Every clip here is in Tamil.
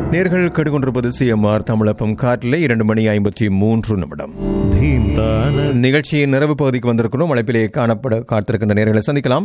நேர்கள் கேட்டுக்கொண்டிருப்பது சிஎம்ஆர் தமிழப்பம் காற்றிலே இரண்டு மணி ஐம்பத்தி மூன்று நிமிடம் धीमतान நிகழ்ச்சியின் நிறைவு பகுதிக்கு வந்திருக்கிறோம் அழைப்பிலே காணப்பட காத்திருக்கின்ற நேர்களை சந்திக்கலாம்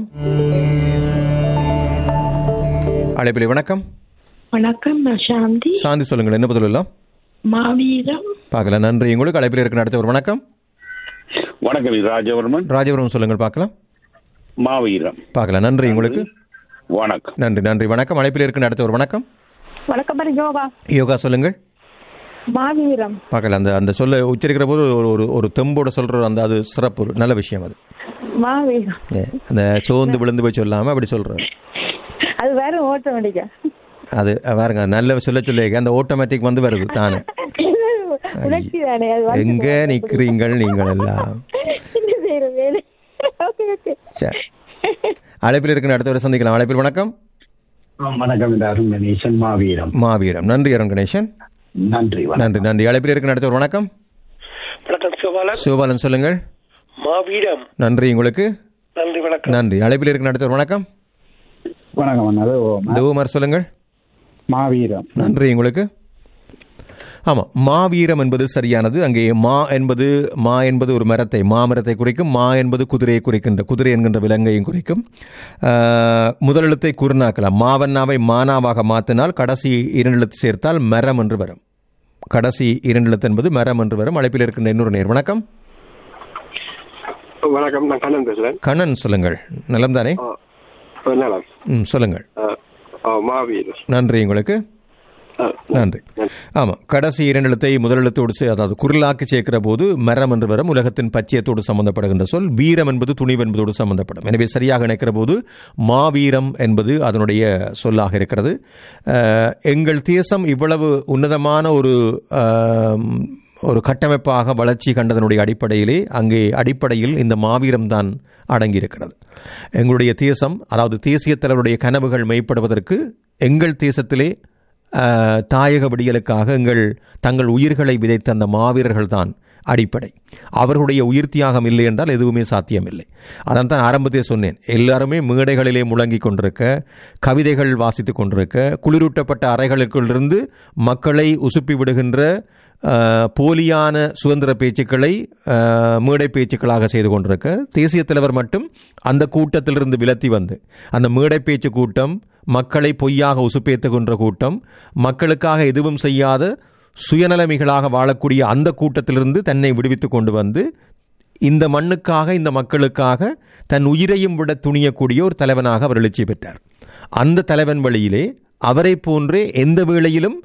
அழைப்பிலே வணக்கம் வணக்கம் நான் சாந்தி சாந்தி சொல்லுங்கள் என்ன பதில் எல்லாம் மாவீரம் பார்க்கலாம் நன்றி உங்களுக்கு அழைப்பில் இருக்கிற அடுத்த ஒரு வணக்கம் வணக்கம் இது ராஜவர்மன் ராஜபுரம் சொல்லுங்கள் பார்க்கலாம் மாவீரம் பார்க்கலாம் நன்றி உங்களுக்கு வணக்கம் நன்றி நன்றி வணக்கம் அழைப்பில் இருக்கிற அடுத்த ஒரு வணக்கம் வணக்கம் பாரு யோகா யோகா சொல்லுங்கள் மாவீரம் பார்க்கல அந்த அந்த சொல்ல உச்சரிக்கிற போது ஒரு ஒரு ஒரு தெம்போட சொல்ற அந்த அது சிறப்பு ஒரு நல்ல விஷயம் அது மாவீரம் ஏ, அந்த சோர்ந்து விழுந்து போய் சொல்லாம அப்படி சொல்றது அது வேற ஆட்டோமேட்டிக்கா அது பாருங்க நல்ல சொல்ல சொல்ல அந்த ஆட்டோமேட்டிக் வந்து வருது தானே உணர்ச்சி தானே அது வந்து எங்க நிக்கிறீங்கள் நீங்கள் எல்லாம் என்ன செய்யற வேலை ஓகே ஓகே சரி அழைப்பில் இருக்கிற அடுத்த வரை சந்திக்கலாம் அழைப்பில் வணக்கம் வணக்கம் இந்த அருண் கணேசன் மாவீரம் மாவீரம் நன்றி அருண் கணேசன் நன்றி வணக்கம் நன்றி நன்றி அழைப்பில் இருக்கிற அடுத்த ஒரு வணக்கம் வணக்கம் சிவபாலன் சிவபாலன் சொல்லுங்கள் மாவீரம் நன்றி உங்களுக்கு நன்றி வணக்கம் நன்றி அழைப்பில் இருக்கிற அடுத்த ஒரு வணக்கம் வணக்கம் அண்ணா. அது தேவமார் சொல்லுங்கள் மாவீரம் நன்றி உங்களுக்கு ஆமாம் மாவீரம் என்பது சரியானது அங்கே மா என்பது மா என்பது ஒரு மரத்தை மாமரத்தை குறிக்கும் மா என்பது குதிரையை குறிக்கின்ற குதிரை என்கின்ற விலங்கையும் குறிக்கும் ஆஹ், முதல் எழுத்தை குறுநாக்கலாம் மாவண்ணாவை மானாவாக மாற்றினால் கடைசி இரண்டு எழுத்து சேர்த்தால் மரம் என்று வரும் கடைசி இரண்டு எழுத்து என்பது மரம் என்று வரும் அழைப்பில் இருக்கின்ற இன்னொரு நேர் வணக்கம் வணக்கம் நான் கண்ணன் பேசுறேன் கண்ணன் சொல்லுங்கள் நலம் தானே ஆ, நலம் ம் சொல்லுங்கள் ஆ, ஆ, மாவீரர் நன்றி உங்களுக்கு ஆ, நன்றி ஆமாம் கடைசி இரண்டு எழுத்தை முதல் எழுத்தோடு சே- அதாவது குரலாக்கி சேர்க்கிற போது மரம் என்று வரும் உலகத்தின் பச்சையத்தோடு சம்பந்தப்படுகின்ற சொல் வீரம் என்பது துணிவு என்பதோடு சம்பந்தப்படும் எனவே சரியாக நினைக்கிற போது மாவீரம் என்பது அதனுடைய சொல்லாக இருக்கிறது அஹ், எங்கள் தேசம் இவ்வளவு உன்னதமான ஒரு ஆம், ஒரு கட்டமைப்பாக வளர்ச்சி கண்டதனுடைய அடிப்படையிலே அங்கே அடிப்படையில் இந்த மாவீரம் தான் அடங்கியிருக்கிறது எங்களுடைய தேசம் அதாவது தேசிய தலைவருடைய கனவுகள் மெய்ப்படுவதற்கு எங்கள் தேசத்திலே ஆஹ், தாயக விடியலுக்காக எங்கள் தங்கள் உயிர்களை விதைத்த அந்த மாவீரர்கள் தான் அடிப்படை அவர்களுடைய உயிர் தியாகம் இல்லை என்றால் எதுவுமே சாத்தியமில்லை அதான் தான் ஆரம்பத்தில் சொன்னேன் எல்லாருமே மேடைகளிலே முழங்கிக் கொண்டிருக்க கவிதைகள் வாசித்துக் கொண்டிருக்க குளிரூட்டப்பட்ட அறைகளுக்குள்ளிருந்து மக்களை உசுப்பி விடுகின்ற ஆஹ், போலியான சுதந்திர பேச்சுக்களை ஆஹ், மேடை பேச்சுக்களாக செய்து கொண்டிருக்க தேசிய தலைவர் மட்டும் அந்த கூட்டத்திலிருந்து விலத்தி வந்து அந்த மேடை பேச்சு கூட்டம் மக்களை பொய்யாக உசுப்பேத்துகின்ற கூட்டம் மக்களுக்காக எதுவும் செய்யாத சுயநலமிகளாக வாழக்கூடிய அந்த கூட்டத்திலிருந்து தன்னை விடுவித்துக் கொண்டு வந்து இந்த மண்ணுக்காக இந்த மக்களுக்காக தன் உயிரையும் விட துணியக்கூடிய ஒரு தலைவனாக அவர் எழுச்சி பெற்றார் அந்த தலைவன் வழியிலே அவரை போன்றே எந்த வேளையிலும்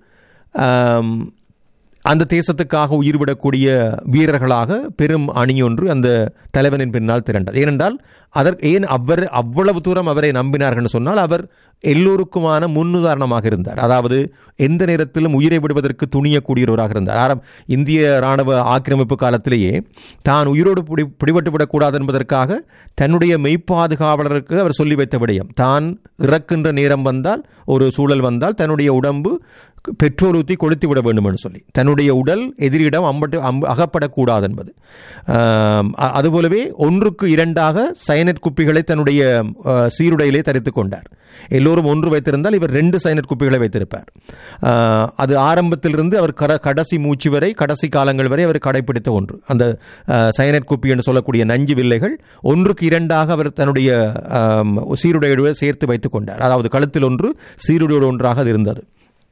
ஆம், அந்த தேசத்துக்காக உயிர் விடக்கூடிய வீரர்களாக பெரும் அணியொன்று அந்த தலைவனின் பின்னால் திரண்டது ஏனென்றால் அதற்கு ஏன் அவர் அவ்வளவு தூரம் அவரை நம்பினார்கள் சொன்னால் அவர் எல்லோருக்குமான முன்னுதாரணமாக இருந்தார் அதாவது எந்த நேரத்திலும் உயிரை விடுவதற்கு துணியக்கூடியவராக இருந்தார் ஆரம் இந்திய ராணுவ ஆக்கிரமிப்பு காலத்திலேயே தான் உயிரோடு பிடி பிடிபட்டு விடக்கூடாது என்பதற்காக தன்னுடைய மெய்ப்பாதுகாவலருக்கு அவர் சொல்லி வைத்த விடயம் தான் இறக்கின்ற நேரம் வந்தால் ஒரு சூழல் வந்தால் தன்னுடைய உடம்பு பெட்ரோல் ஊற்றி கொளுத்தி விட வேண்டும் என்று சொல்லி தன்னுடைய உடல் எதிரிடம் அம்பட்டு அம் அகப்படக்கூடாது என்பது ஆம், அ- அதுபோலவே ஒன்றுக்கு இரண்டாக சயனட் குப்பிகளை தன்னுடைய அ, சீருடையிலே தரித்து கொண்டார் எல்லோரும் ஒன்று வைத்திருந்தால் இவர் ரெண்டு சயனட் குப்பிகளை வைத்திருப்பார் ஆ, அது ஆரம்பத்திலிருந்து அவர் கர கடைசி மூச்சு வரை கடைசி காலங்கள் வரை அவர் கடைபிடித்த ஒன்று அந்த ஆ, சயனட் குப்பி என்று சொல்லக்கூடிய நஞ்சு வில்லைகள் ஒன்றுக்கு இரண்டாக அவர் தன்னுடைய ஆம், சீருடையோடு சேர்த்து வைத்துக் கொண்டார் அதாவது கழுத்தில் ஒன்று சீருடையோடு ஒன்றாக அது இருந்தது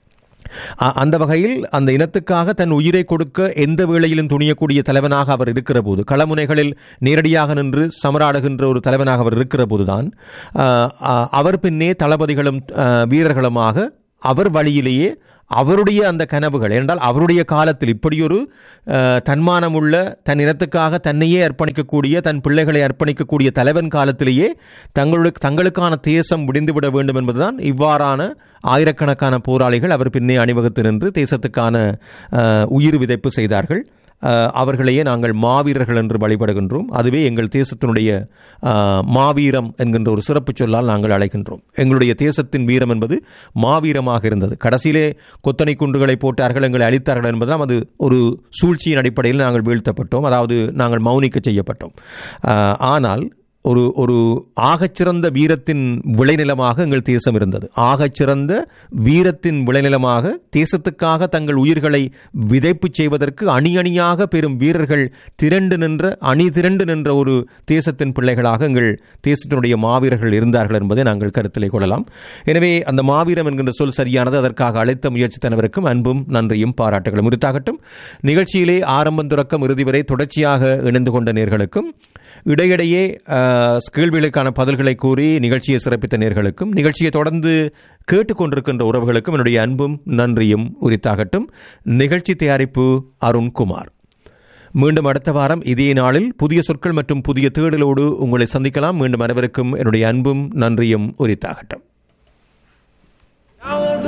அ- அந்த வகையில் அந்த இனத்துக்காக தன் உயிரை கொடுக்க எந்த வேளையிலும் துணியக்கூடிய தலைவனாக அவர் இருக்கிற போது களமுனைகளில் நேரடியாக நின்று சமராடுகின்ற ஒரு தலைவனாக அவர் இருக்கிற போதுதான் அ, அ, அவர் பின்னே தளபதிகளும் அ, வீரர்களுமாக அவர் வழியிலேயே அவருடைய அந்த கனவுகள் என்றால் அவருடைய காலத்தில் இப்படியொரு அஹ், தன்மானமுள்ள தன் இனத்துக்காக தன்னையே அர்ப்பணிக்கக்கூடிய தன் பிள்ளைகளை அர்ப்பணிக்கக்கூடிய தலைவன் காலத்திலேயே தங்களுக்கு தங்களுக்கான தேசம் முடிந்துவிட வேண்டும் என்பதுதான் இவ்வாறான ஆயிரக்கணக்கான போராளிகள் அவர் பின்னே அணிவகுத்து நின்று தேசத்துக்கான அஹ், உயிர் விதைப்பு செய்தார்கள் அஹ், அவர்களையே நாங்கள் மாவீரர்கள் என்று வழிபடுகின்றோம் அதுவே எங்கள் தேசத்தினுடைய அஹ், மாவீரம் என்கின்ற ஒரு சிறப்பு சொல்லால் நாங்கள் அழைக்கின்றோம் எங்களுடைய தேசத்தின் வீரம் என்பது மாவீரமாக இருந்தது கடைசியிலே கொத்தனை குண்டுகளை போட்டார்கள் எங்களை அழித்தார்கள் என்பதெல்லாம் அது ஒரு சூழ்ச்சியின் அடிப்படையில் நாங்கள் வீழ்த்தப்பட்டோம் அதாவது நாங்கள் மௌனிக்க செய்யப்பட்டோம் அஹ், ஆனால் ஒரு ஒரு ஆகச்சிறந்த வீரத்தின் விளைநிலமாக எங்கள் தேசம் இருந்தது ஆகச்சிறந்த வீரத்தின் விளைநிலமாக தேசத்துக்காக தங்கள் உயிர்களை விதைப்பு செய்வதற்கு அணி அணியாக பெரும் வீரர்கள் திரண்டு நின்ற அணி திரண்டு நின்ற ஒரு தேசத்தின் பிள்ளைகளாக எங்கள் தேசத்தினுடைய மாவீரர்கள் இருந்தார்கள் என்பதை நாங்கள் கருத்திலே கொள்ளலாம் எனவே அந்த மாவீரம் என்கின்ற சொல் சரியானது அதற்காக அழைத்த முயற்சி தனவருக்கும் அன்பும் நன்றியும் பாராட்டுகளும் உரித்தாகட்டும் நிகழ்ச்சியிலே ஆரம்பம் துறக்கம் இறுதி வரை தொடர்ச்சியாக இணைந்து கொண்ட நேர்களுக்கும் இடையிடையே அஹ், கேள்விகளுக்கான பதில்களை கூறி நிகழ்ச்சியை சிறப்பித்த நேர்களுக்கும் நிகழ்ச்சியை தொடர்ந்து கேட்டுக்கொண்டிருக்கின்ற உறவுகளுக்கும் என்னுடைய அன்பும் நன்றியும் உரித்தாகட்டும் நிகழ்ச்சி தயாரிப்பு அருண்குமார் மீண்டும் அடுத்த வாரம் இதே நாளில் புதிய சொற்கள் மற்றும் புதிய தேடலோடு உங்களை சந்திக்கலாம் மீண்டும் அனைவருக்கும் என்னுடைய அன்பும் நன்றியும் உரித்தாகட்டும் Now